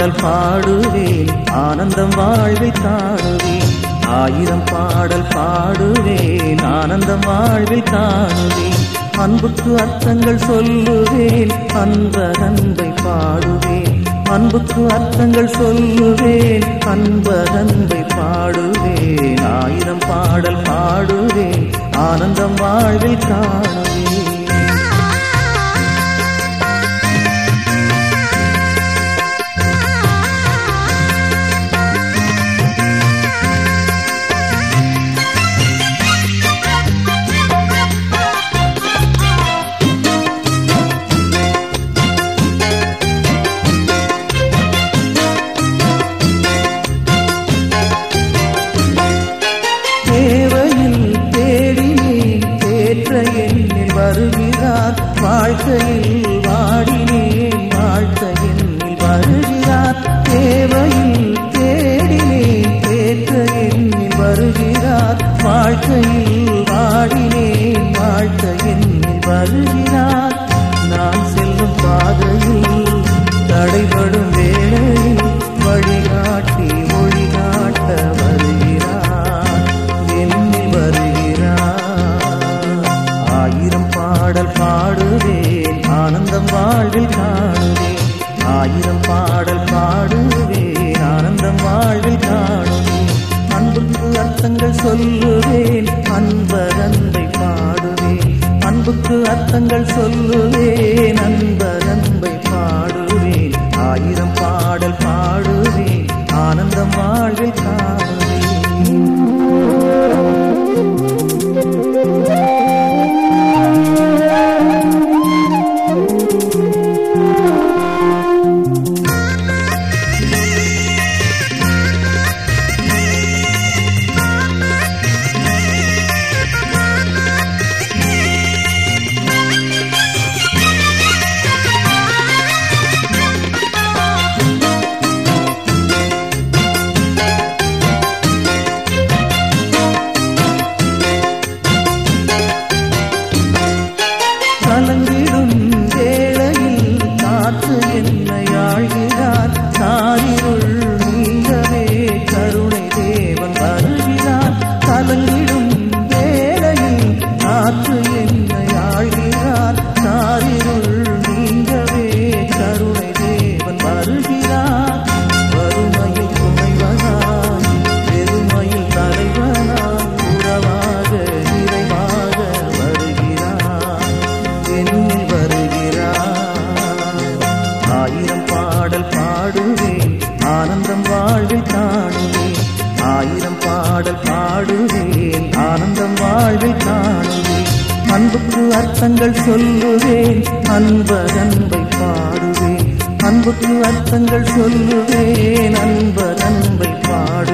பாடல் பாடுவேன் ஆனந்தம் வாழ்வை காணுவேன் ஆயிரம் பாடல் பாடுவேன் ஆனந்தம் வாழ்வில் காணுவேன் அன்புக்கு அர்த்தங்கள் சொல்லுவேன் அன்பர் அன்பை பாடுவேன் அன்புக்கு அர்த்தங்கள் சொல்லுவேன் அன்பர் அன்பை பாடுவேன் ஆயிரம் பாடல் பாடுவேன் ஆனந்தம் வாழ்வில் காணுவேன் தேவையில் தேடினேன் தேற்ற எண்ணில் வருகிறார் வாழ்க்கையில் வாடினேன் வாழ்த்த எண்ணில் வருகிறார் தேவையில் தேடினேன் தேற்ற எண்ணில் வருகிறார் வாழ்க்கையில் வாடினேன் வாழ்த்த எண்ணில் வருகிறார் நான் செல்லும் பாதையில் தடைபடும் வேளையில் வழிகாட்டி மொழிகாட்ட வருகிறார் என்னில் வருகிறார் ஆயிரம் பாடல் பாடுவேன் ஆனந்தம் வாழ்வில் காணுவேன் ஆயிரம் பாடல் பாடுவேன் ஆனந்தம் வாழ்வில் காணுவேன் அன்புக்கு அர்த்தங்கள் சொல்லுவேன் அன்பர் அன்பை பாடுவேன் அன்புக்கு அர்த்தங்கள் சொல்லுவேன் அன்பர் அன்பை பாடுவேன் ஆயிரம் பாடல் பாடுவேன் ஆனந்தம் வாழ்வில் காணுவேன் கலங்கிடும் வேளையில் காற்று என்னை ஆழ்கிறார் சாரியுள் நீங்கவே கருணை தேவன் வருகிறார் கலங்கிடும் வேளையில் காற்று என்னை ஆழ்கிறார் சாரியுள் நீங்கவே கருணை தேவன் வருகிறார் வறுமையில் துணைவனாய் பெருமையில் தலைவனாய் உறவாக நிறைவாக வருகிறார் என்னில் வருகிறார் ஆயிரம் பாடல் பாடுவேன் ஆனந்தம் வாழ்வில் காணுவேன் ஆயிரம் பாடல் பாடுவேன் ஆனந்தம் வாழ்வில் காணுவேன் அன்புக்கு அர்த்தங்கள் சொல்லுவேன் அன்பர் அன்பை பாடுவேன் அன்புக்கு அர்த்தங்கள் சொல்லுவேன் அன்பர் அன்பை பாடுவேன்